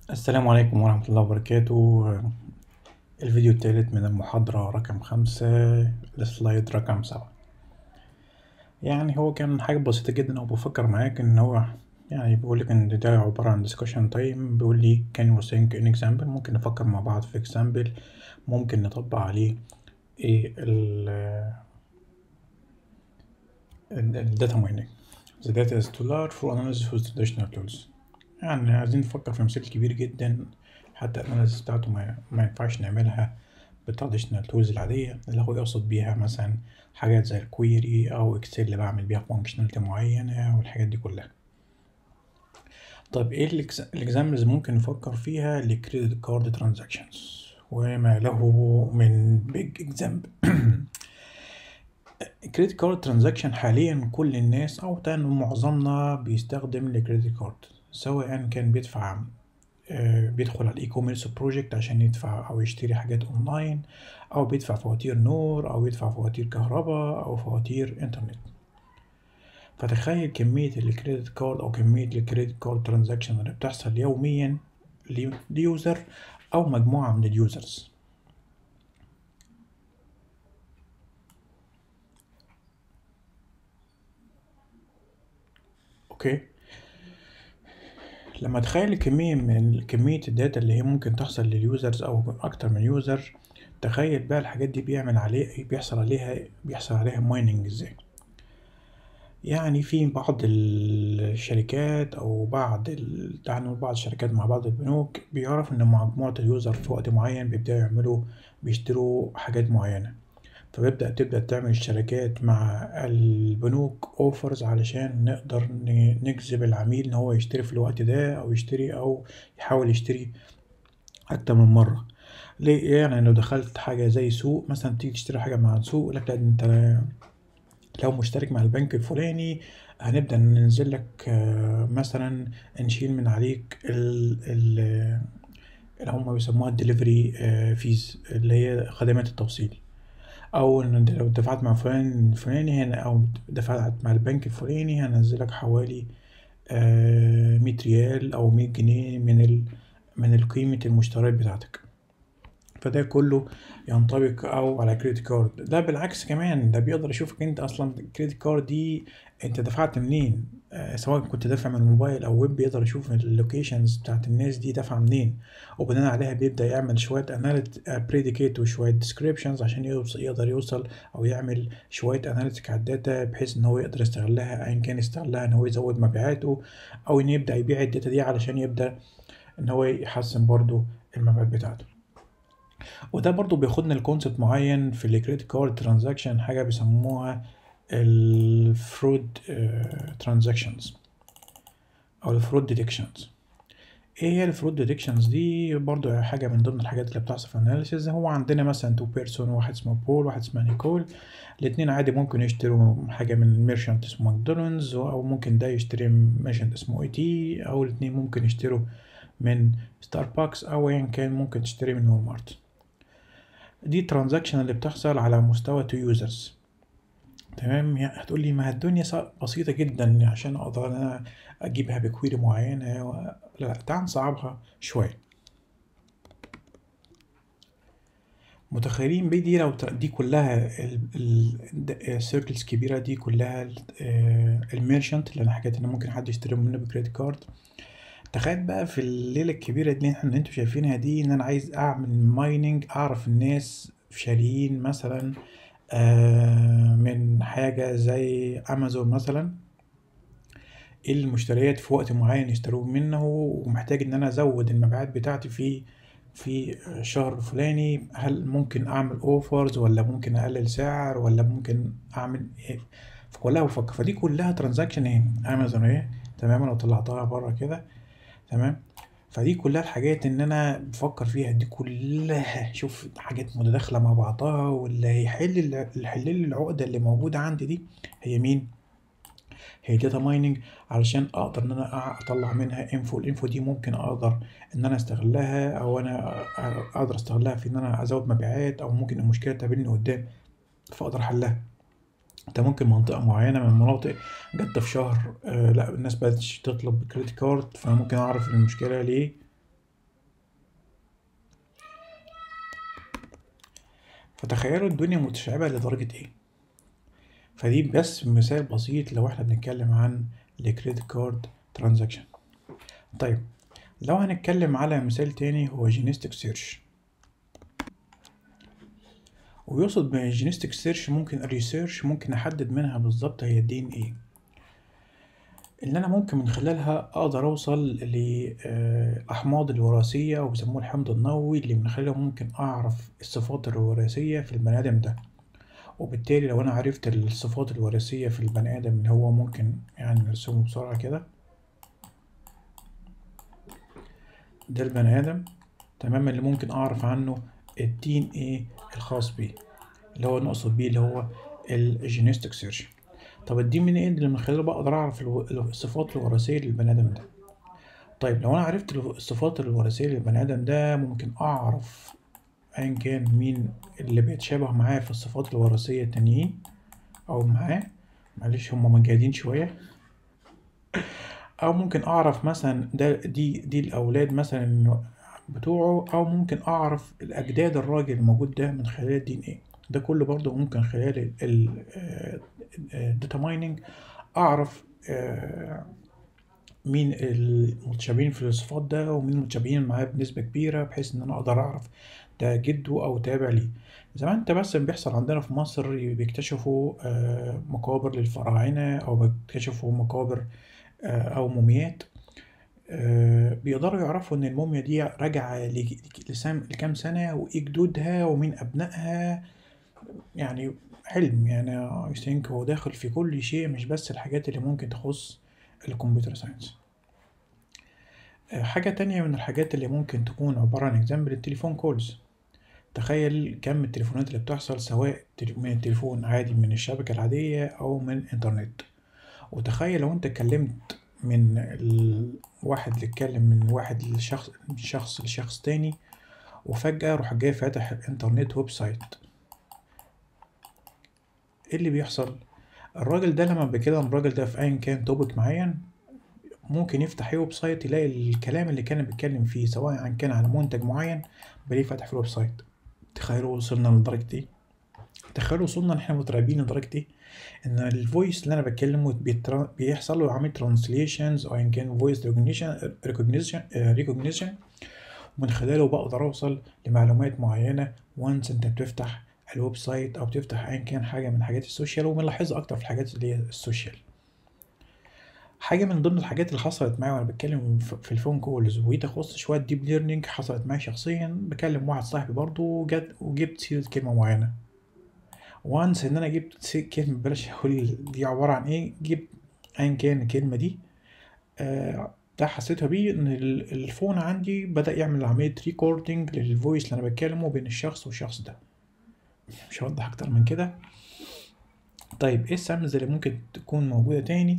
السلام عليكم ورحمة الله وبركاته الفيديو الثالث من المحاضرة رقم خمسة السلايد رقم سبعة يعني هو كان حاجة بسيطة جدا أو بفكر معاك إن هو يعني بيقول لك إن ده عبارة عن discussion time بيقول لي can you think in example ممكن نفكر مع بعض في example ممكن نطبق عليه إيه ال الداتا mining the data is too large for analysis with traditional tools يعني عايزين نفكر في مثال كبير جدا حتى الاناليسيس بتاعته ما, ما ينفعش نعملها بالتراديشنال تولز العادية اللي هو يقصد بيها مثلا حاجات زي الكويري أو إكسل اللي بعمل بيها فانكشناليتي معينة والحاجات دي كلها طيب ايه الاكزامبلز ممكن نفكر فيها لكريدت كارد ترانزاكشنز وما له من بيج اكزامبل كريدت كارد ترانزاكشن حاليا كل الناس او معظمنا بيستخدم الكريدت كارد سواء كان بيدفع آه بيدخل على الاي كوميرس بروجكت عشان يدفع او يشتري حاجات اونلاين او بيدفع فواتير نور او يدفع فواتير كهرباء او فواتير انترنت فتخيل كمية الكريدت كارد او كمية الكريدت كارد ترانزاكشن اللي بتحصل يوميا ليوزر او مجموعة من اليوزرز اوكي لما تخيل كمية من كمية الداتا اللي هي ممكن تحصل لليوزرز أو أكتر من يوزر تخيل بقى الحاجات دي بيعمل عليه بيحصل عليها بيحصل عليها مايننج ازاي يعني في بعض الشركات أو بعض يعني بعض الشركات مع بعض البنوك بيعرف إن مجموعة اليوزر في وقت معين بيبدأوا يعملوا بيشتروا حاجات معينة فبيبدأ تبدأ تعمل الشركات مع البنوك اوفرز علشان نقدر نجذب العميل ان هو يشتري في الوقت ده او يشتري او يحاول يشتري اكتر من مرة ليه يعني لو دخلت حاجة زي سوق مثلا تيجي تشتري حاجة مع سوق لك لا انت لو مشترك مع البنك الفلاني هنبدأ ننزل لك مثلا نشيل من عليك ال ال اللي هم بيسموها الدليفري فيز اللي هي خدمات التوصيل او ان لو دفعت مع فلان الفلاني هنا او دفعت مع البنك الفلاني هنزلك حوالي مية ريال او مية جنيه من ال من قيمة المشتريات بتاعتك فده كله ينطبق او على كريدت كارد ده بالعكس كمان ده بيقدر يشوفك انت اصلا الكريدت كارد دي انت دفعت منين آه سواء كنت دافع من الموبايل او ويب بيقدر يشوف اللوكيشنز بتاعت الناس دي دافعه منين وبناء عليها بيبدا يعمل شويه اناليت بريديكيت وشويه ديسكريبشنز عشان يوصل يقدر يوصل او يعمل شويه اناليتيك على الداتا بحيث ان هو يقدر يستغلها ايا كان يستغلها ان هو يزود مبيعاته او ان يبدا يبيع الداتا دي علشان يبدا ان هو يحسن برضو المبيعات بتاعته وده برضو بياخدنا لكونسبت معين في الكريدت كارد ترانزاكشن حاجه بيسموها الفرود ترانزاكشنز او الفرود ديتكشنز ايه هي الفرود ديتكشنز دي برضو حاجه من ضمن الحاجات اللي بتحصل في الاناليسيز هو عندنا مثلا تو بيرسون واحد اسمه بول واحد اسمه نيكول الاتنين عادي ممكن يشتروا حاجه من ميرشنت اسمه ماكدونالدز او ممكن ده يشتري ميرشنت اسمه اي تي او الاتنين ممكن يشتروا من ستاربكس او ايا كان ممكن تشتري من والمارت دي ترانزاكشن اللي بتحصل على مستوى تو يوزرز تمام يعني هتقول لي ما الدنيا بسيطه جدا عشان اقدر انا اجيبها بكويري معينه و... لا تعال نصعبها شويه متخيلين بيه دي لو دي كلها السيركلز كبيره دي كلها الميرشنت اللي انا حكيت ان ممكن حد يشتري منه بكريدت كارد تخيل بقى في الليله الكبيره دي اللي انتوا شايفينها دي ان انا عايز اعمل مايننج اعرف الناس شاريين مثلا آه من حاجه زي امازون مثلا المشتريات في وقت معين يشتروه منه ومحتاج ان انا ازود المبيعات بتاعتي في في الشهر الفلاني هل ممكن اعمل اوفرز ولا ممكن اقلل سعر ولا ممكن اعمل ايه فكلها بفكر فدي كلها ترانزاكشن ايه امازون ايه تمام لو طلعتها بره كده تمام فدي كلها الحاجات ان انا بفكر فيها دي كلها شوف حاجات متداخله مع بعضها واللي هيحل اللي يحل لي العقده اللي موجوده عندي دي هي مين هي داتا مايننج علشان اقدر ان انا اطلع منها انفو الانفو دي ممكن اقدر ان انا استغلها او انا اقدر استغلها في ان انا ازود مبيعات او ممكن المشكله تقابلني قدام فاقدر احلها انت ممكن منطقة معينة من المناطق جت في شهر آه لا الناس بدأت تطلب كريدت كارد فانا ممكن اعرف المشكلة ليه فتخيلوا الدنيا متشعبة لدرجة ايه فدي بس مثال بسيط لو احنا بنتكلم عن الكريدت كارد ترانزاكشن طيب لو هنتكلم على مثال تاني هو جينيستيك سيرش ويقصد بالجينيستيك سيرش ممكن الريسيرش ممكن احدد منها بالظبط هي الدين ايه اللي انا ممكن من خلالها اقدر اوصل للاحماض الوراثيه او بيسموه الحمض النووي اللي من خلاله ممكن اعرف الصفات الوراثيه في البني ادم ده وبالتالي لو انا عرفت الصفات الوراثيه في البني ادم اللي هو ممكن يعني نرسمه بسرعه كده ده البني ادم تمام اللي ممكن اعرف عنه الدين ايه الخاص بيه اللي هو نقصد بيه اللي هو الجينيستيك سيرش طب الدي ان ايه اللي من خلاله بقدر اعرف الصفات الوراثيه للبني ادم ده طيب لو انا عرفت الصفات الوراثيه للبني ادم ده ممكن اعرف ايا كان مين اللي بيتشابه معاه في الصفات الوراثيه التانيين او معاه معلش هما مجهدين شويه او ممكن اعرف مثلا ده دي دي الاولاد مثلا بتوعه او ممكن اعرف الاجداد الراجل الموجود ده من خلال الدي ان ايه ده كله برضه ممكن خلال الداتا مايننج اعرف مين المتشابهين في الصفات ده ومين متشابهين معاه بنسبه كبيره بحيث ان انا اقدر اعرف ده جده او تابع ليه زمان انت بس بيحصل عندنا في مصر بيكتشفوا مقابر للفراعنه او بيكتشفوا مقابر او موميات بيقدروا يعرفوا ان الموميا دي راجعه لكام سنه وايه جدودها ومين ابنائها يعني علم يعني I think هو داخل في كل شيء مش بس الحاجات اللي ممكن تخص الكمبيوتر ساينس حاجة تانية من الحاجات اللي ممكن تكون عبارة عن اكزامبل التليفون كولز تخيل كم التليفونات اللي بتحصل سواء من التليفون عادي من الشبكة العادية أو من الإنترنت وتخيل لو أنت اتكلمت من الواحد اللي اتكلم من واحد لشخص من شخص لشخص تاني وفجأة روح جاي فاتح الإنترنت ويب سايت ايه اللي بيحصل الراجل ده لما بيكلم الراجل ده في ايا كان توبيك معين ممكن يفتح اي ويب سايت يلاقي الكلام اللي كان بيتكلم فيه سواء كان على منتج معين بلاقيه فاتح في الويب سايت تخيلوا وصلنا لدرجة ايه تخيلوا وصلنا ان احنا مترعبين لدرجة ايه ان الفويس اللي انا بتكلمه بيحصل له عملية ترانسليشنز او ان كان فويس ريكوجنيشن ريكوجنيشن ومن خلاله بقدر اوصل لمعلومات معينة وانس انت بتفتح الويب سايت او بتفتح ايا كان حاجه من حاجات السوشيال وبنلاحظها اكتر في الحاجات اللي هي السوشيال حاجه من ضمن الحاجات اللي حصلت معايا وانا بتكلم في الفون كولز ودي تخص شويه ديب ليرنينج حصلت معايا شخصيا بكلم واحد صاحبي برضه وجت وجبت سيره كلمه معينه وانس ان انا جبت كلمه بلاش اقول دي عباره عن ايه جبت ايا كان الكلمه دي آه ده حسيتها بيه ان الفون عندي بدا يعمل عمليه ريكوردنج للفويس اللي انا بتكلمه بين الشخص والشخص ده مش هوضح اكتر من كده طيب ايه السامز اللي ممكن تكون موجودة تاني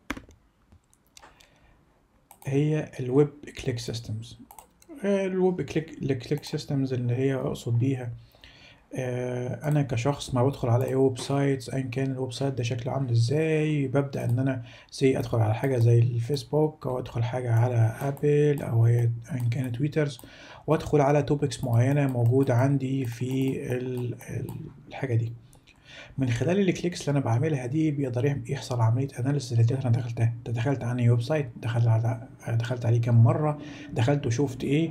هي الويب كليك سيستمز الويب كليك الكليك سيستمز اللي هي اقصد بيها آه انا كشخص ما بدخل على اي ويب سايتس ايا كان الويب سايت ده شكله عامل ازاي ببدا ان انا زي ادخل على حاجه زي الفيسبوك او ادخل حاجه على ابل او ايا كان تويترز وادخل على توبكس معينه موجوده عندي في الحاجه دي من خلال الكليكس اللي انا بعملها دي بيقدر يحصل عمليه اناليسيس اللي انا دخلتها انت دخلت على ويب سايت دخلت على دخلت عليه كام مره دخلت وشفت ايه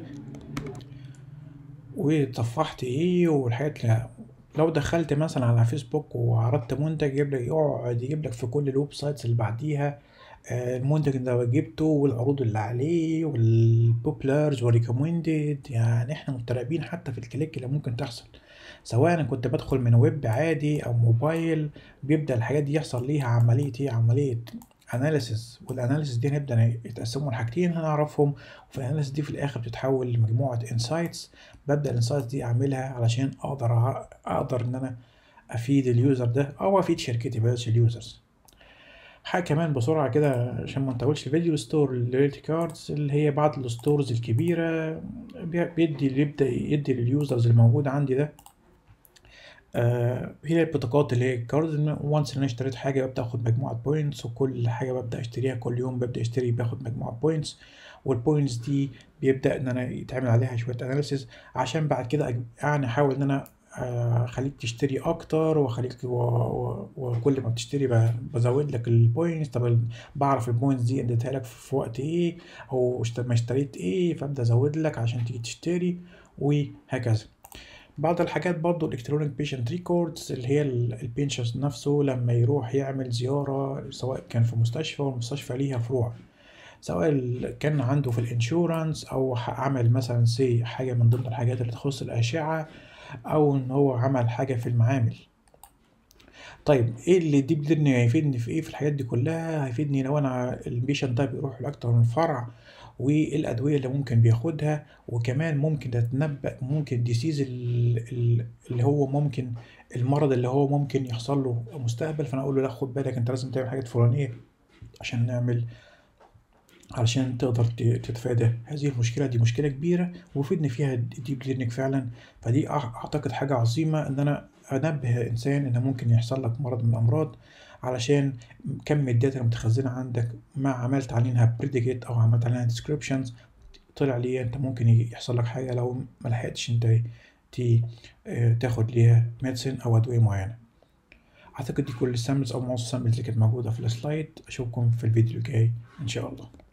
وتصفحت ايه والحاجات لا لو دخلت مثلا على فيسبوك وعرضت منتج يجيب لك يقعد يجيب لك في كل الويب سايتس اللي بعديها المنتج اللي جبته والعروض اللي عليه والبوبلرز والريكومندد يعني احنا متراقبين حتى في الكليك اللي ممكن تحصل سواء انا كنت بدخل من ويب عادي او موبايل بيبدا الحاجات دي يحصل ليها عمليه ايه عمليه اناليسيس والاناليسيس دي نبدا يتقسموا لحاجتين هنعرفهم وفي الاناليسيس دي في الاخر بتتحول لمجموعه انسايتس ببدا الانسايتس دي اعملها علشان اقدر اقدر ان انا افيد اليوزر ده او افيد شركتي بلاش اليوزرز حاجه كمان بسرعه كده عشان ما نطولش الفيديو ستور اللويالتي كاردز اللي هي بعض الستورز الكبيره بيدي بيبدا يدي لليوزرز الموجود عندي ده آه هي البطاقات اللي هي الكارد وانس ان انا اشتريت حاجه ببدا اخد مجموعه بوينتس وكل حاجه ببدا اشتريها كل يوم ببدا اشتري باخد مجموعه بوينتس والبوينتس دي بيبدا ان انا يتعمل عليها شويه اناليسيز عشان بعد كده يعني احاول ان انا آه، اخليك تشتري اكتر واخليك و... و... وكل ما بتشتري ب... بزود لك البوينتس طب ال- بعرف البوينتس دي اديتها لك في وقت ايه او اشت... ما اشتريت ايه فابدا ازود لك عشان تيجي تشتري وهكذا بعض الحاجات برضو الالكترونيك بيشنت ريكوردز اللي هي البيشنت نفسه لما يروح يعمل زيارة سواء كان في مستشفى والمستشفى ليها فروع سواء ال- كان عنده في الانشورنس او ح- عمل مثلا سي حاجة من ضمن الحاجات اللي تخص الأشعة او ان هو عمل حاجة في المعامل طيب ايه اللي ديب ليرنينج هيفيدني في ايه في الحاجات دي كلها هيفيدني لو انا البيشنت ده بيروح لاكتر من فرع وايه الادويه اللي ممكن بياخدها وكمان ممكن تتنبأ ممكن ديسيز اللي هو ممكن المرض اللي هو ممكن يحصل له مستقبل فانا اقول له لا خد بالك انت لازم تعمل حاجات فلانيه عشان نعمل علشان تقدر ت- تتفادى هذه المشكلة دي مشكلة كبيرة ويفيدني فيها الديب ليرنينج فعلا فدي أع- أعتقد حاجة عظيمة إن أنا أنبه إنسان إن ممكن يحصل لك مرض من الأمراض علشان كم الداتا المتخزنة عندك ما عملت عليها بريديكيت أو عملت عليها ديسكريبشنز طلع ليه أنت ممكن يحصل لك حاجة لو ما لحقتش أنت ت- آه، تاخد ليها ميديسين أو أدوية معينة أعتقد دي كل السامبلز أو معظم السامبلز اللي كانت موجودة في السلايد أشوفكم في الفيديو الجاي إن شاء الله